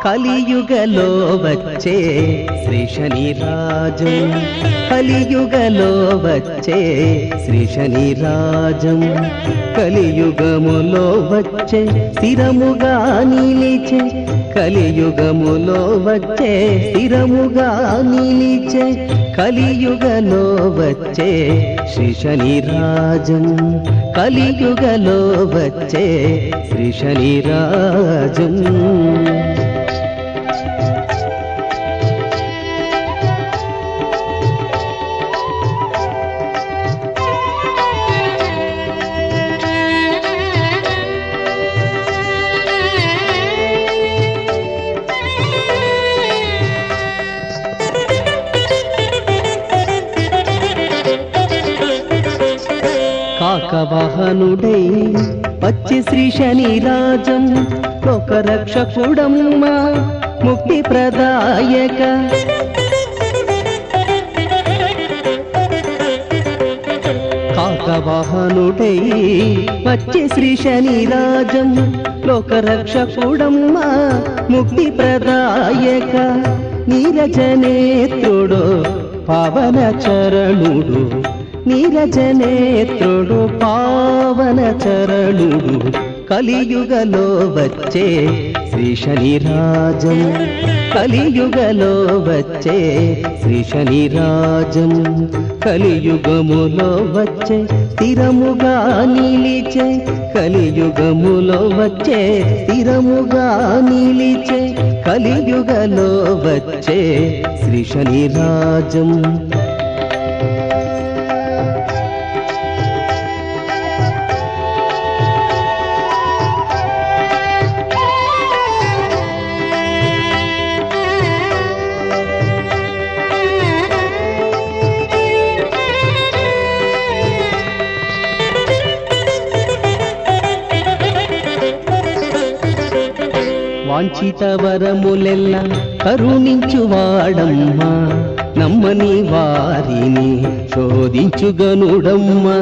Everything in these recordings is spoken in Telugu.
కలియుగలో వచ్చే శ్రీ శని రాజం కలియుగలో వచ్చే శ్రీ శని రాజం కలియుగములో వచ్చే స్థిరముగా నిలిచే కలియుగములో వచ్చే స్థిరముగా నిలిచే కలియుగలో వచ్చే శ్రీ శని రాజం కలియుగలో వచ్చే శ్రీ శని రాజం కాకవాహనుడై వచ్చి శ్రీ శని రాజం ఒక రక్షకుడమ్మ ముక్తి ప్రదాయక కాకవాహనుడై వచ్చి శ్రీ శని రాజం లోక రక్షకుడమ్మ ముక్తి ప్రదాయక నీరజనేత్రుడు పవన చరణుడు నీరజనేత్రుడు పావన చరణుడు కలియుగలో వచ్చే శ్రీ శని రాజం కలియుగలో వచ్చే శ్రీ శని రాజం కలియుగములో వచ్చే స్థిరముగా నిలిచే కలియుగములో వచ్చే స్థిరముగా నిలిచే కలియుగలో వచ్చే శ్రీ శని రాజం వాంఛిత వరములెల్ల కరుణించువాడమ్మా నమ్మని వారిని శోధించుగనుడమ్మా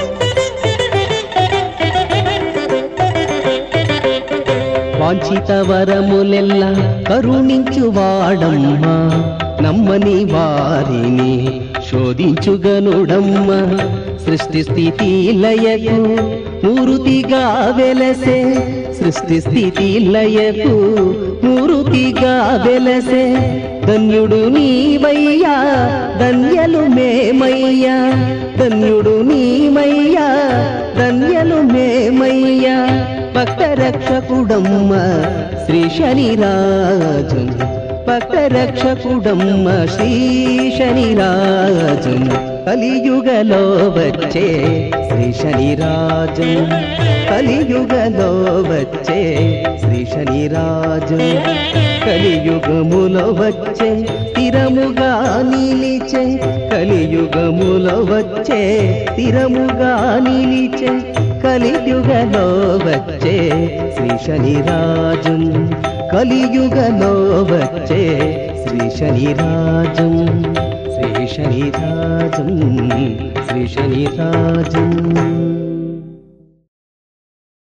వాంఛిత వరములెల్ల కరుణించువాడమ్మా నమ్మని వారిని శోధించుగనుడమ్మ సృష్టి స్థితి లయకు మూరుతిగా వెలసే సృష్టి స్థితి లయకు మూరుతిగా వెలసే ధన్యుడు నీవయ్యా ధన్యలు మేమయ్యా ధన్యుడు నీమయ్యా ధన్యలు మేమయ్యా భక్త రక్షకుడమ్మ శ్రీ శనిరాజం భక్త రక్షకుడమ్మ శ్రీ శనిరాజం కలియుగలో వచ్చే శ్రీ శనిరాజం కలియుగలో వచ్చే శ్రీ శనిరాజం కలియుగములో వచ్చే స్థిరముగా నిలిచే కలియుగములో వచ్చే స్థిరముగా నిలిచే కలియుగలో వచ్చే శ్రీ శనిరాజం కలియుగలో వచ్చే శ్రీ శనిరాజం శ్రీ శనిరాజం శ్రీ శనిరాజం